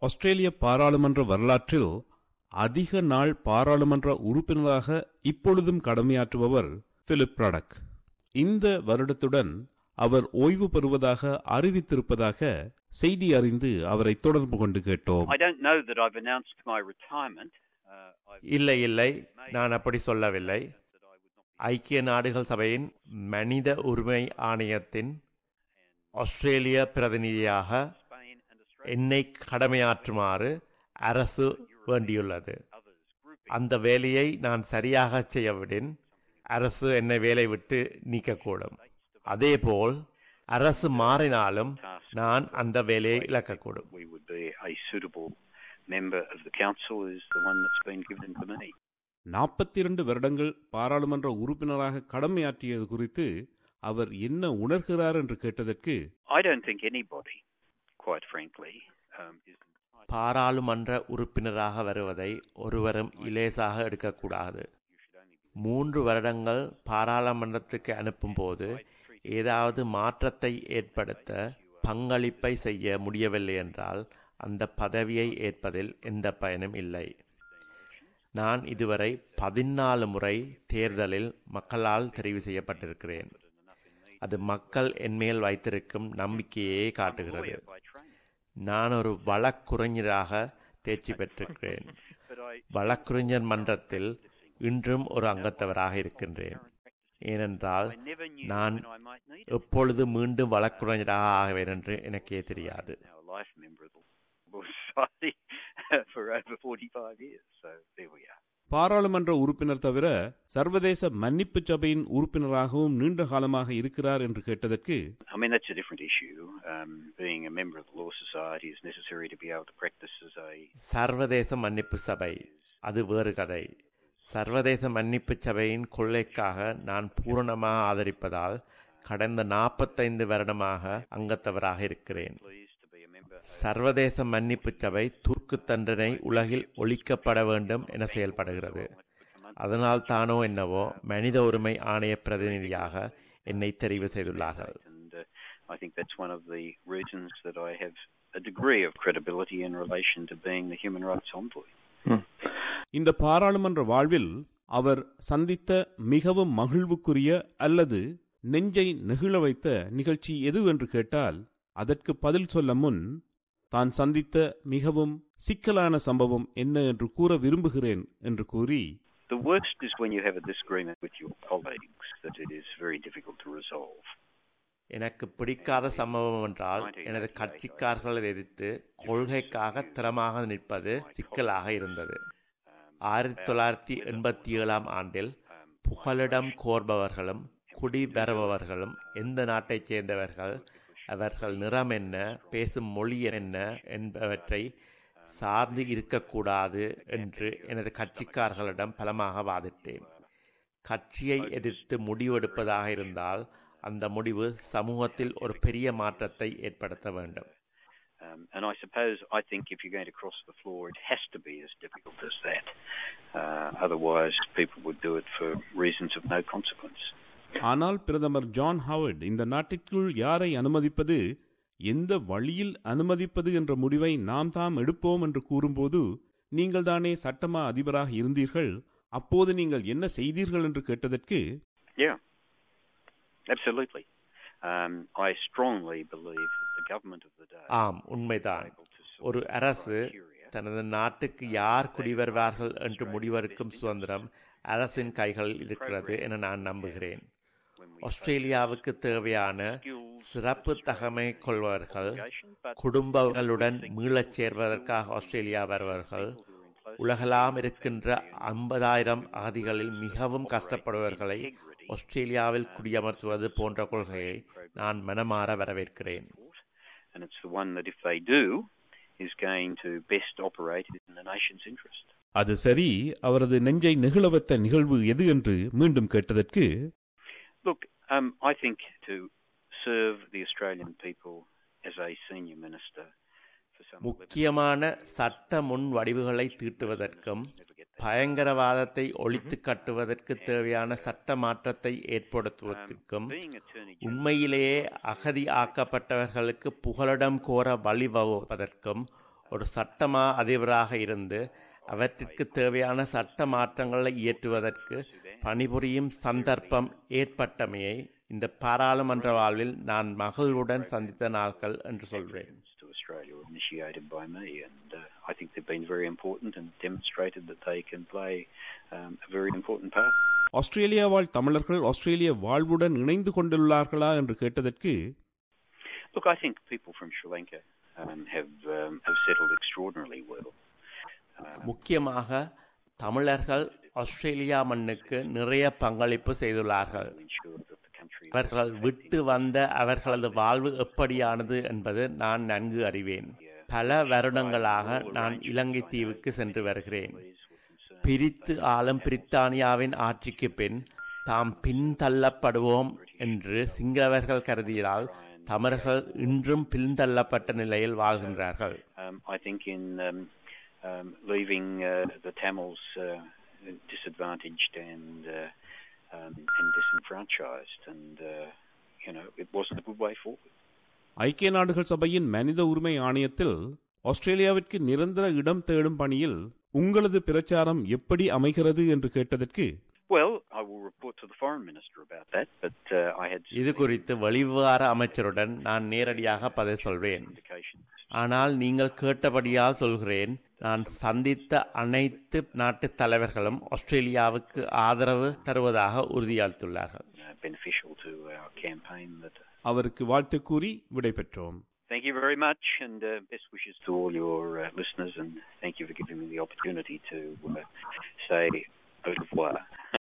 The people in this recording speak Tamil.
ஆஸ்திரேலிய பாராளுமன்ற வரலாற்றில் அதிக நாள் பாராளுமன்ற உறுப்பினராக இப்பொழுதும் கடமையாற்றுபவர் பிலிப் ரடக் இந்த வருடத்துடன் அவர் ஓய்வு பெறுவதாக அறிவித்திருப்பதாக செய்தி அறிந்து அவரை தொடர்பு கொண்டு கேட்டோம் I don't know that I've announced my retirement. Uh, I've இல்லை இல்லை நான் அப்படி சொல்லவில்லை ஐக்கிய நாடுகள் சபையின் மனித உரிமை ஆணையத்தின் ஆஸ்திரேலிய பிரதிநிதியாக Spain and Australia, என்னை கடமையாற்றுமாறு அரசு வேண்டியுள்ளது others grouping. அந்த வேலையை நான் சரியாக செய்யவிடின் அரசு என்னை வேலை விட்டு நீக்கக்கூடும் அதேபோல் அரசு மாறினாலும் நான் அந்த வேலையை இழக்கக்கூடும் We would be a suitable member of the council is the one that's been given to me. நாற்பத்தி இரண்டு வருடங்கள் பாராளுமன்ற உறுப்பினராக கடமையாற்றியது குறித்து அவர் என்ன உணர்கிறார் என்று கேட்டதற்கு I don't think anybody, quite frankly, um, is entitled பாராளுமன்ற உறுப்பினராக வருவதை ஒருவரும் இலேசாக எடுக்கக்கூடாது மூன்று வருடங்கள் பாராளுமன்றத்துக்கு அனுப்பும்போது ஏதாவது மாற்றத்தை ஏற்படுத்த பங்களிப்பை செய்ய முடியவில்லை என்றால் அந்த பதவியை ஏற்பதில் எந்த பயனும் இல்லை நான் இதுவரை பதினாலு முறை தேர்தலில் மக்களால் தெரிவு செய்யப்பட்டிருக்கிறேன் அது மக்கள் என்மேல் வைத்திருக்கும் நம்பிக்கையே காட்டுகிறது by training. நான் ஒரு வழக்குரைஞராக தேர்ச்சி பெற்றிருக்கிறேன் But I, வழக்குரைஞர் மன்றத்தில் இன்றும் ஒரு அங்கத்தவராக இருக்கின்றேன் ஏனென்றால் I never knew நான் when I might need it. எப்பொழுது மீண்டும் வழக்குரைஞராக ஆகுவேன் என்று எனக்கே தெரியாது Now a life member of the Law Society for over 45 years. So there we are. பாராளுமன்ற உறுப்பினர் தவிர சர்வதேச மன்னிப்பு சபையின் உறுப்பினராகவும் நீண்ட காலமாக இருக்கிறார் என்று கேட்டதற்கு I mean, that's a different issue. Um, being a member of the Law Society is necessary to be able to practice as a சர்வதேச மன்னிப்பு சபை அது வேறு கதை சர்வதேச மன்னிப்பு சபையின் கொள்ளைக்காக நான் பூரணமாக ஆதரிப்பதால் கடந்த நாற்பத்தைந்து வருடமாக அங்கத்தவராக இருக்கிறேன் pleased to be a member. சர்வதேச மன்னிப்பு சபை துர்க்கு தண்டனை உலகில் ஒழிக்கப்பட வேண்டும் என செயல்படுகிறது அதனால் தானோ என்னவோ மனித உரிமை ஆணைய பிரதிநிதியாக என்னை தெரிவு செய்துள்ளார்கள் And uh, I think that's one of the reasons that I have a degree of credibility in relation to being the human rights envoy. இந்த பாராளுமன்ற வாழ்வில் அவர் சந்தித்த மிகவும் மகிழ்வுக்குரிய அல்லது நெஞ்சை நெகிழ வைத்த நிகழ்ச்சி எது என்று கேட்டால் அதற்கு பதில் சொல்ல முன் தான் சந்தித்த மிகவும் சிக்கலான சம்பவம் என்ன என்று கூற விரும்புகிறேன் என்று கூறி The worst is when you have a disagreement with your colleagues that it is very difficult to resolve. எனக்கு பிடிக்காத சம்பவம் என்றால் எனது கட்சிக்காரர்களை எதிர்த்து கொள்கைக்காக திறமாக நிற்பது சிக்கலாக இருந்தது ஆயிரத்தி தொள்ளாயிரத்தி எண்பத்தி ஏழாம் ஆண்டில் புகலிடம் கோர்பவர்களும் குடி வருபவர்களும் எந்த நாட்டைச் சேர்ந்தவர்கள் அவர்கள் நிறம் என்ன பேசும் மொழி என்ன என்பவற்றை சார்ந்து இருக்கக்கூடாது என்று எனது கட்சிக்காரர்களிடம் பலமாக வாதிட்டேன் கட்சியை எதிர்த்து முடிவெடுப்பதாக இருந்தால் அந்த முடிவு சமூகத்தில் ஒரு பெரிய மாற்றத்தை ஏற்படுத்த வேண்டும் Um, and I suppose I think if you're going to cross the floor, it has to be as difficult as that. Uh, otherwise, people would do it for reasons of no consequence. ஆனால் பிரதமர் ஜான் ஹாவர்ட் இந்த நாட்டிற்குள் யாரை அனுமதிப்பது எந்த வழியில் அனுமதிப்பது என்ற முடிவை நாம் தாம் எடுப்போம் என்று கூறும்போது நீங்கள் தானே சட்டமா அதிபராக இருந்தீர்கள் அப்போது நீங்கள் என்ன செய்தீர்கள் என்று கேட்டதற்கு Yeah, absolutely. Um, I strongly believe that the government of the day ஆம் உண்மைதான் able to sort ஒரு அரசு criteria தனது நாட்டுக்கு யார் குடிவருவார்கள் என்று முடிவெடுக்கும் சுதந்திரம் அரசின் கைகளில் இருக்கிறது என நான் நம்புகிறேன் ஆஸ்திரேலியாவுக்கு தேவையான சிறப்பு தகமை கொள்வர்கள் குடும்பங்களுடன் மீளச் சேர்வதற்காக ஆஸ்திரேலியா வருபவர்கள் உலகெல்லாம் இருக்கின்ற ஐம்பதாயிரம் அகதிகளில் மிகவும் கஷ்டப்படுபவர்களை ஆஸ்திரேலியாவில் குடியமர்த்துவது போன்ற கொள்கையை நான் மனமாற வரவேற்கிறேன் and it's the one that if they do is going to best operate in the nation's interest. அது சரி அவரது நெஞ்சை நெகிழ வைத்த நிகழ்வு எது என்று மீண்டும் கேட்டதற்கு Look, um, I think to serve the Australian people as a senior minister for some 11 முக்கியமான சட்ட முன் வடிவுகளை தீட்டுவதற்கும் பயங்கரவாதத்தை ஒழித்து கட்டுவதற்கு தேவையான சட்ட மாற்றத்தை ஏற்படுத்துவதற்கும் being attorney general, உண்மையிலேயே அகதி ஆக்கப்பட்டவர்களுக்கு புகலிடம் கோர வழிவகுப்பதற்கும் ஒரு சட்டமா அதிபராக இருந்து அவற்றிற்கு தேவையான சட்ட மாற்றங்களை இயற்றுவதற்கு பணிபுரியும் சந்தர்ப்பம் ஏற்பட்டமையை இந்த பாராளுமன்ற வாழ்வில் நான் மகளுடன் சந்தித்த நாட்கள் என்று சொல்வேன் to Australia were initiated by me, and uh, I think they've been very important and demonstrated that they can play um, a very important part. Australia வாழ் தமிழர்கள் ஆஸ்திரேலிய வாழ்வுடன் இணைந்து கொண்டுள்ளார்களா என்று கேட்டதற்கு Look, I think people from Sri Lanka um, have um, have settled extraordinarily well. Um, முக்கியமாக தமிழர்கள் ஆஸ்திரேலியா மண்ணுக்கு நிறைய பங்களிப்பு செய்துள்ளார்கள் ensure that the country அவர்கள் விட்டு வந்த அவர்களது வாழ்வு எப்படியானது என்பது நான் நன்கு அறிவேன் பல வருடங்களாக நான் இலங்கை தீவுக்கு சென்று வருகிறேன் பிரித்து ஆளும் பிரித்தானியாவின் ஆட்சிக்கு பின் தாம் பின்தள்ளப்படுவோம் என்று சிங்களவர்கள் கருதியதால் தமிழர்கள் இன்றும் பின்தள்ளப்பட்ட நிலையில் வாழ்கின்றார்கள் Um, I think in um, um, leaving uh, the Tamils uh, disadvantaged and uh, um, and disenfranchised, and uh, you know it wasn't a good way forward. ஐக்கிய நாடுகள் சபையின் மனித உரிமை ஆணையத்தில் ஆஸ்திரேலியாவிற்கு நிரந்தர இடம் தேடும் பணியில் உங்களது பிரச்சாரம் எப்படி அமைகிறது என்று கேட்டதற்கு Well, I will report to the foreign minister about that, but uh, I had இது குறித்து வெளிவிவகார அமைச்சருடன் நான் நேரடியாக பதில் சொல்வேன் indications. ஆனால் நீங்கள் கேட்டபடியால் சொல்கிறேன் நான் சந்தித்த அனைத்து நாட்டு தலைவர்களும் ஆஸ்திரேலியாவுக்கு ஆதரவு தருவதாக உறுதியளித்துள்ளார்கள் Uh, beneficial to our campaign. That அவருக்கு வாழ்த்து கூறி விடைபெற்றோம் thank you very much, and uh, best wishes to all your uh, listeners, and thank you for giving me the opportunity to uh, say au revoir.